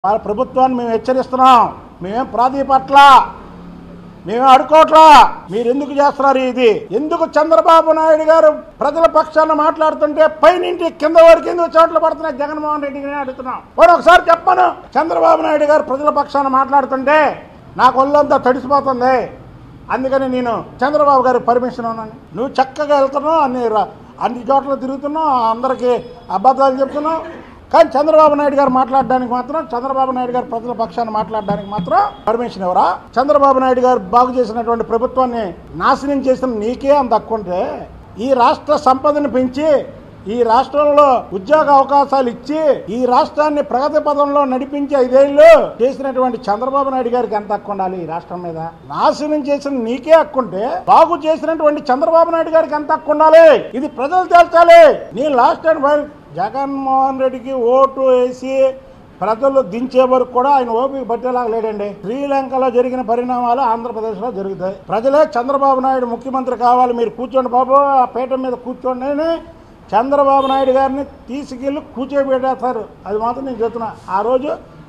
వాళ్ళ ప్రభుత్వాన్ని మేము హెచ్చరిస్తున్నాం మేమేం ప్రాధీపట్ల మేమేం అడుకోవట్లా మీరు ఎందుకు చేస్తున్నారు ఇది ఎందుకు చంద్రబాబు నాయుడు గారు ప్రజల పక్షాన మాట్లాడుతుంటే పైనింటి కింద వరకు ఎందుకు చోట్ల పడుతున్నాయి జగన్మోహన్ రెడ్డిని అడుగుతున్నాం పోనీ ఒకసారి చెప్పాను చంద్రబాబు నాయుడు గారు ప్రజల పక్షాన మాట్లాడుతుంటే నాకు ఒళ్ళంతా తడిసిపోతుంది అందుకని నేను చంద్రబాబు గారికి పర్మిషన్ ఉన్నాను నువ్వు చక్కగా వెళ్తున్నావు అన్ని రా- అన్ని చోట్ల తిరుగుతున్నావు అందరికీ అబద్ధాలు చెప్తున్నావు కానీ చంద్రబాబు నాయుడు గారు మాట్లాడడానికి మాత్రం చంద్రబాబు నాయుడు గారు ప్రజల పక్షాన్ని మాట్లాడడానికి మాత్రం పర్మిషన్ ఎవరా చంద్రబాబు నాయుడు గారు బాగు చేసినటువంటి ప్రభుత్వాన్ని నాశనం చేసిన నీకే అంత హక్కు ఉంటే ఈ రాష్ట్ర సంపదను పెంచి ఈ రాష్ట్రంలో ఉద్యోగ అవకాశాలు ఇచ్చి ఈ రాష్ట్రాన్ని ప్రగతి పదంలో నడిపించి ఐదేళ్లు చేసినటువంటి చంద్రబాబు నాయుడు గారికి ఎంత హక్కు ఉండాలి ఈ రాష్ట్రం మీద నాశనం చేసిన నీకే హక్కు ఉంటే బాగు చేసినటువంటి చంద్రబాబు నాయుడు గారికి ఎంత హక్కు ఉండాలి ఇది ప్రజలు తేల్చాలి నీ లాస్ట్ అండ్ ఫైనల్ జగన్మోహన్ రెడ్డికి ఓటు వేసి ప్రజలు దించే వరకు కూడా ఆయన ఓపిక పట్టేలాగా లేడండి శ్రీలంకలో జరిగిన పరిణామాలు ఆంధ్రప్రదేశ్లో జరుగుతాయి ప్రజలే చంద్రబాబు నాయుడు ముఖ్యమంత్రి కావాలి మీరు కూర్చోండి బాబు ఆ పీఠం మీద కూర్చోండి అని చంద్రబాబు నాయుడు గారిని తీసుకెళ్ళి కూర్చోబెట్టేస్తారు అది మాత్రం నేను చెప్తున్నా ఆ రోజు